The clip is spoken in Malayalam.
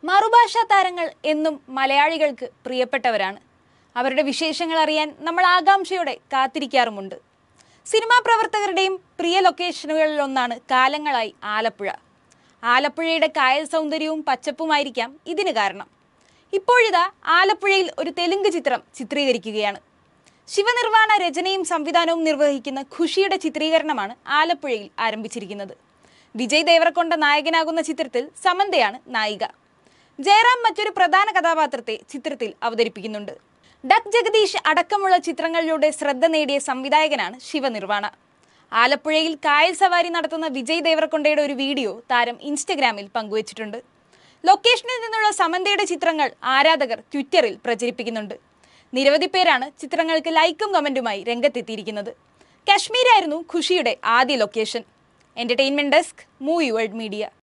മറുഭാഷാ താരങ്ങൾ എന്നും മലയാളികൾക്ക് പ്രിയപ്പെട്ടവരാണ് അവരുടെ വിശേഷങ്ങൾ അറിയാൻ നമ്മൾ ആകാംക്ഷയോടെ കാത്തിരിക്കാറുമുണ്ട് സിനിമാ പ്രവർത്തകരുടെയും പ്രിയ ലൊക്കേഷനുകളിലൊന്നാണ് കാലങ്ങളായി ആലപ്പുഴ ആലപ്പുഴയുടെ കായൽ സൗന്ദര്യവും പച്ചപ്പുമായിരിക്കാം ഇതിന് കാരണം ഇപ്പോഴിതാ ആലപ്പുഴയിൽ ഒരു തെലുങ്ക് ചിത്രം ചിത്രീകരിക്കുകയാണ് ശിവനിർവാണ രചനയും സംവിധാനവും നിർവഹിക്കുന്ന ഖുഷിയുടെ ചിത്രീകരണമാണ് ആലപ്പുഴയിൽ ആരംഭിച്ചിരിക്കുന്നത് വിജയ് ദേവരക്കൊണ്ട നായകനാകുന്ന ചിത്രത്തിൽ സമന്തയാണ് നായിക ജയറാം മറ്റൊരു പ്രധാന കഥാപാത്രത്തെ ചിത്രത്തിൽ അവതരിപ്പിക്കുന്നുണ്ട് ഡക് ജഗദീഷ് അടക്കമുള്ള ചിത്രങ്ങളിലൂടെ ശ്രദ്ധ നേടിയ സംവിധായകനാണ് ശിവനിർവാണ ആലപ്പുഴയിൽ കായൽ സവാരി നടത്തുന്ന വിജയ് ദേവരക്കൊണ്ടയുടെ ഒരു വീഡിയോ താരം ഇൻസ്റ്റഗ്രാമിൽ പങ്കുവച്ചിട്ടുണ്ട് ലൊക്കേഷനിൽ നിന്നുള്ള സമന്തയുടെ ചിത്രങ്ങൾ ആരാധകർ ട്വിറ്ററിൽ പ്രചരിപ്പിക്കുന്നുണ്ട് നിരവധി പേരാണ് ചിത്രങ്ങൾക്ക് ലൈക്കും കമന്റുമായി രംഗത്തെത്തിയിരിക്കുന്നത് കശ്മീരായിരുന്നു ഖുഷിയുടെ ആദ്യ location entertainment desk movie world media